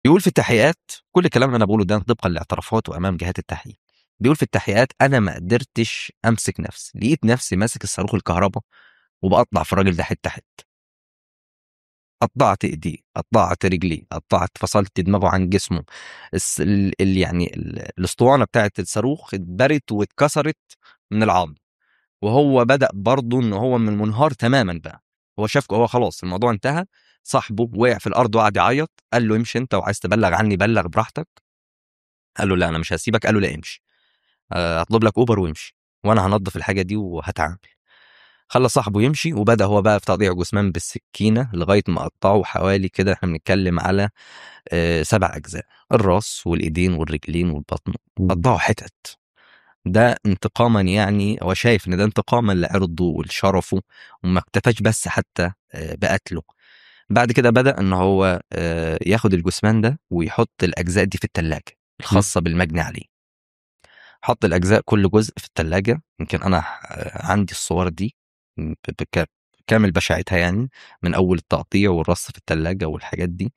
بيقول في التحقيقات كل الكلام اللي انا بقوله ده طبقا لاعترافات وامام جهات التحقيق بيقول في التحقيقات انا ما قدرتش امسك نفسي لقيت نفسي ماسك الصاروخ الكهرباء وبقطع في الراجل ده حته حته قطعت ايديه قطعت رجليه قطعت فصلت دماغه عن جسمه الس... ال... ال... يعني ال... الاسطوانه بتاعت الصاروخ اتبرت واتكسرت من العظم وهو بدا برضه ان هو من منهار تماما بقى هو شاف هو خلاص الموضوع انتهى صاحبه وقع في الارض وقعد يعيط قال له امشي انت وعايز تبلغ عني بلغ براحتك قال له لا انا مش هسيبك قال له لا امشي آه، هطلب لك اوبر وامشي وانا هنضف الحاجه دي وهتعامل خلى صاحبه يمشي وبدا هو بقى في تقطيع جثمان بالسكينه لغايه ما قطعه حوالي كده احنا بنتكلم على آه، سبع اجزاء الراس والايدين والرجلين والبطن قطعه حتت ده انتقاما يعني هو شايف ان ده انتقاما لعرضه ولشرفه وما اكتفاش بس حتى آه، بقتله بعد كده بدا ان هو آه، ياخد الجثمان ده ويحط الاجزاء دي في الثلاجه الخاصه بالمجني عليه حط الاجزاء كل جزء في الثلاجه يمكن انا آه، عندي الصور دي ب- بك- كامل بشاعتها يعني من اول التقطيع والرص في الثلاجه والحاجات دي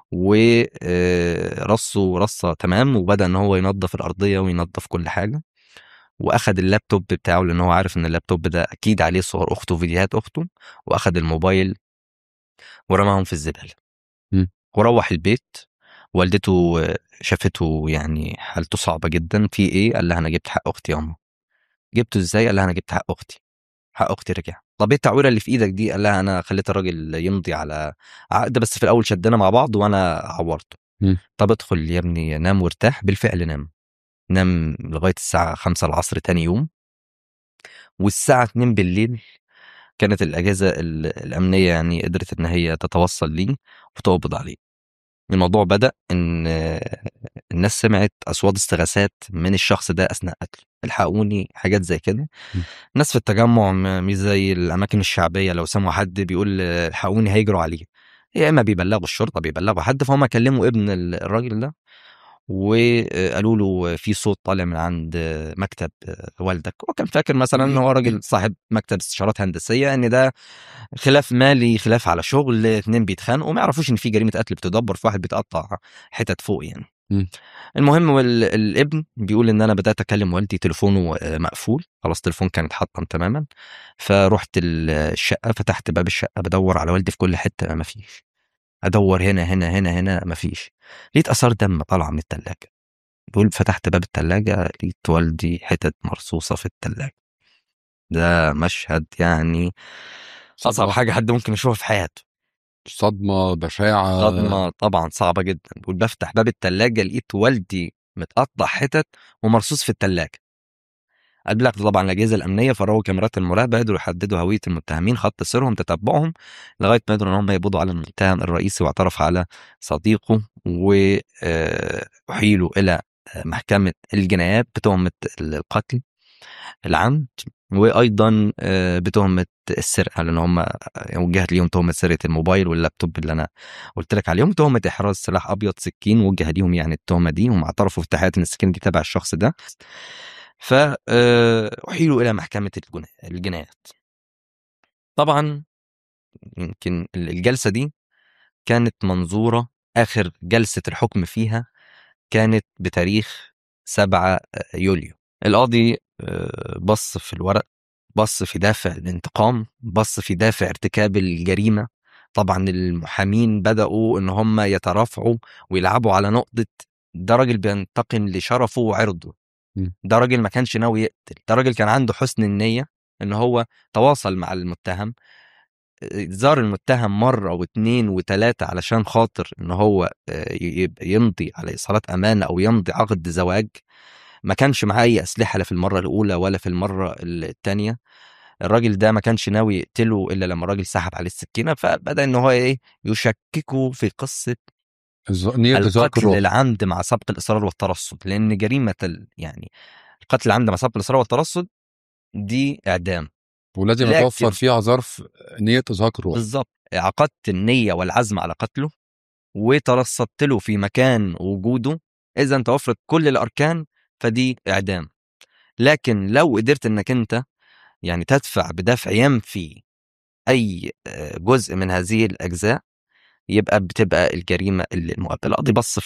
ورصه رصه تمام وبدا ان هو ينظف الارضيه وينظف كل حاجه واخد اللابتوب بتاعه لان هو عارف ان اللابتوب ده اكيد عليه صور اخته وفيديوهات اخته واخد الموبايل ورماهم في الزباله مم. وروح البيت والدته شافته يعني حالته صعبه جدا في ايه قال لها انا جبت حق اختي يا ماما جبته ازاي قال لها انا جبت حق اختي حق اختي رجع طب ايه التعويره اللي في ايدك دي قال لها انا خليت الراجل يمضي على عقد بس في الاول شدنا مع بعض وانا عورته مم. طب ادخل يا ابني نام وارتاح بالفعل نام نام لغايه الساعه 5 العصر تاني يوم والساعه 2 بالليل كانت الاجهزه ال- الامنيه يعني قدرت ان هي تتوصل ليه وتقبض عليه الموضوع بدا ان الناس سمعت اصوات استغاثات من الشخص ده اثناء قتله الحقوني حاجات زي كده م. الناس في التجمع م- مش زي الاماكن الشعبيه لو سمعوا حد بيقول الحقوني هيجروا عليه يا اما بيبلغوا الشرطه بيبلغوا حد فهم كلموا ابن ال- الراجل ده وقالوا له في صوت طالع من عند مكتب والدك هو كان فاكر مثلا ان هو راجل صاحب مكتب استشارات هندسيه ان ده خلاف مالي خلاف على شغل اتنين بيتخانقوا ما يعرفوش ان في جريمه قتل بتدبر في واحد بيتقطع حتت فوق يعني مم. المهم وال- الابن بيقول ان انا بدات اكلم والدي تليفونه آه، مقفول خلاص التليفون كان اتحطم تماما فرحت ال- الشقه فتحت باب الشقه بدور على والدي في كل حته ما فيش ادور هنا هنا هنا هنا ما فيش لقيت اثار دم طالعه من الثلاجه بيقول فتحت باب الثلاجه لقيت والدي حتت مرصوصه في الثلاجه ده مشهد يعني اصعب صدمة. حاجه حد ممكن يشوفها في حياته صدمه بشاعه صدمه طبعا صعبه جدا بيقول بفتح باب الثلاجه لقيت والدي متقطع حتت ومرصوص في الثلاجه أبلغ طبعا الأجهزة الأمنية فروا كاميرات المراقبة قدروا يحددوا هوية المتهمين خط سيرهم تتبعهم لغاية ما قدروا إن هم يقبضوا على المتهم الرئيسي واعترف على صديقه وأحيلوا إلى محكمة الجنايات بتهمة القتل العمد وايضا آه، بتهمه السرقه لان هم وجهت ليهم تهمه سرقه الموبايل واللابتوب اللي انا قلت لك عليهم تهمه احراز سلاح ابيض سكين وجه ليهم يعني التهمه دي هم اعترفوا في التحقيقات ان السكين دي تبع الشخص ده فاحيلوا الى محكمه الجنا- الجنايات طبعا يمكن الجلسه دي كانت منظوره اخر جلسه الحكم فيها كانت بتاريخ 7 يوليو القاضي آه، بص في الورق بص في دافع الانتقام بص في دافع ارتكاب الجريمة طبعا المحامين بدأوا ان هم يترافعوا ويلعبوا على نقطة ده راجل بينتقم لشرفه وعرضه م. ده راجل ما كانش ناوي يقتل ده راجل كان عنده حسن النية ان هو تواصل مع المتهم زار المتهم مرة واتنين وتلاتة علشان خاطر ان هو آه، ي- يمضي على ايصالات امانة او يمضي عقد زواج ما كانش معاه اي اسلحة لا في المرة الاولى ولا في المرة التانية الراجل ده ما كانش ناوي يقتله الا لما الراجل سحب عليه السكينة فبدأ ان هو ايه يشككه في قصة الز- نية القتل تذاكره العمد مع سبق الاصرار والترصد لان جريمة ال- يعني القتل العمد مع سبق الاصرار والترصد دي اعدام ولازم لكن- يتوفر فيها ظرف نية تذاكره بالظبط عقدت النية والعزم على قتله وترصدت له في مكان وجوده اذا توفرت كل الاركان فدي اعدام لكن لو قدرت انك انت يعني تدفع بدفع ينفي اي آه، جزء من هذه الاجزاء يبقى بتبقى الجريمه المؤبده القاضي بص